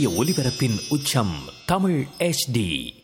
சூரிய ஒளிபரப்பின் உச்சம் தமிழ் HD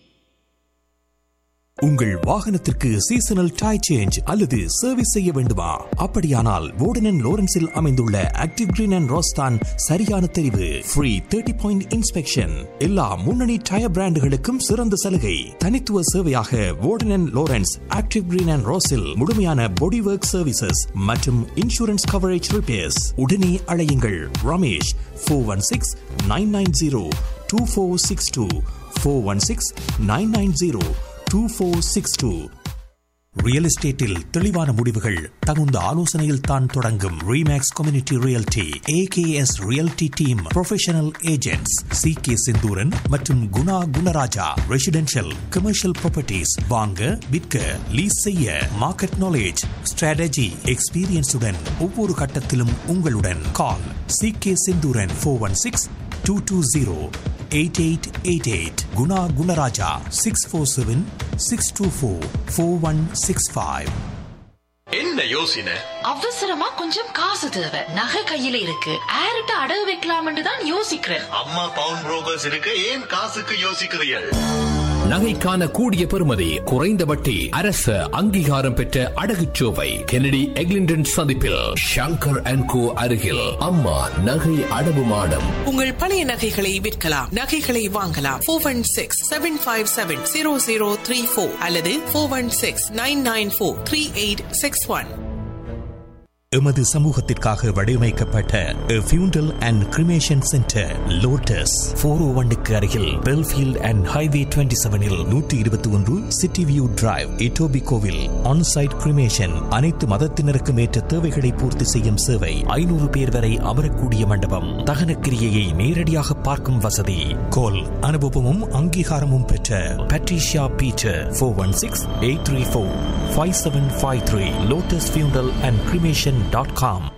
உங்கள் வாகனத்திற்கு சீசனல் டை சேஞ்ச் அல்லது சர்வீஸ் செய்ய வேண்டுமா அப்படியானால் வோர்டன் லோரன்ஸில் அமைந்துள்ள ஆக்டிவ் கிரீன் அண்ட் ரோஸ்தான் சரியான தெரிவு ஃப்ரீ தேர்ட்டி பாயிண்ட் இன்ஸ்பெக்ஷன் எல்லா முன்னணி டயர் பிராண்டுகளுக்கும் சிறந்த சலுகை தனித்துவ சேவையாக வோர்டன் லோரன்ஸ் ஆக்டிவ் கிரீன் அண்ட் ரோஸில் முழுமையான பாடி ஒர்க் சர்வீசஸ் மற்றும் இன்சூரன்ஸ் கவரேஜ் ரிப்பேர்ஸ் உடனே அழையுங்கள் Ramesh four one six nine nine zero two four six two four one six nine nine zero two four six two real எஸ்டேட்டில் தெளிவான முடிவுகள் தகுந்த ஆலோசனையில் தான் தொடங்கும் Remax community realty AKS realty team professional agents C K Senthuran மற்றும் Guna Gunaraja residential commercial properties வாங்க விற்க லீஸ் செய்ய மார்க்கெட் நாலேஜ் ஸ்ட்ராட்டஜி எக்ஸ்பீரியன்ஸுடன் ஒவ்வொரு கட்டத்திலும் உங்களுடன் call C K Senthuran four one six two two zero eight eight eight eight Guna Gunaraja six four seven six two four four one six five என்ன யோசனை அவசரமா கொஞ்சம் காசு தேவை நகை கையில இருக்கு ஆரிட்ட அடகு வைக்கலாம்னு தான் யோசிக்கிறேன் அம்மா பவுன் புரோக்கர்ஸ் இருக்க ஏன் காசுக்கு யோசிக்கிறீர்கள் நகைக்கான கூடிய பெறுமதி குறைந்த வட்டி அரச அங்கீகாரம் பெற்ற அடகுச்சோவை கெனடி எக்லிண்டன் சந்திப்பில் ஷங்கர் அண்ட் கோ அருகில் அம்மா நகை அடவு மாடம் உங்கள் பழைய நகைகளை விற்கலாம் நகைகளை வாங்கலாம் four one six seven five seven zero zero three four அல்லது four one six nine nine four three eight six one எமது சமூகத்திற்காக வடிவமைக்கப்பட்ட funeral and cremation centre lotus four O ஒன்னுக்கு அருகில் பெல்ஃபீல்ட் அண்ட் ஹைவே டுவெண்ட்டி செவனில் நூற்றி இருபத்தி ஒன்று சிட்டி வியூ டிரைவ் இட்டோபி கோவில் ஆன்சைட் கிரிமேஷன் அனைத்து மதத்தினருக்கும் ஏற்ற தேவைகளை பூர்த்தி செய்யும் சேவை ஐநூறு பேர் வரை அமரக்கூடிய மண்டபம் தகன கிரியையை நேரடியாக பார்க்கும் வசதி கோல் அனுபவமும் அங்கீகாரமும் பெற்ற Patricia Peter four one six eight three four five seven five three lotus funeral and cremation dot com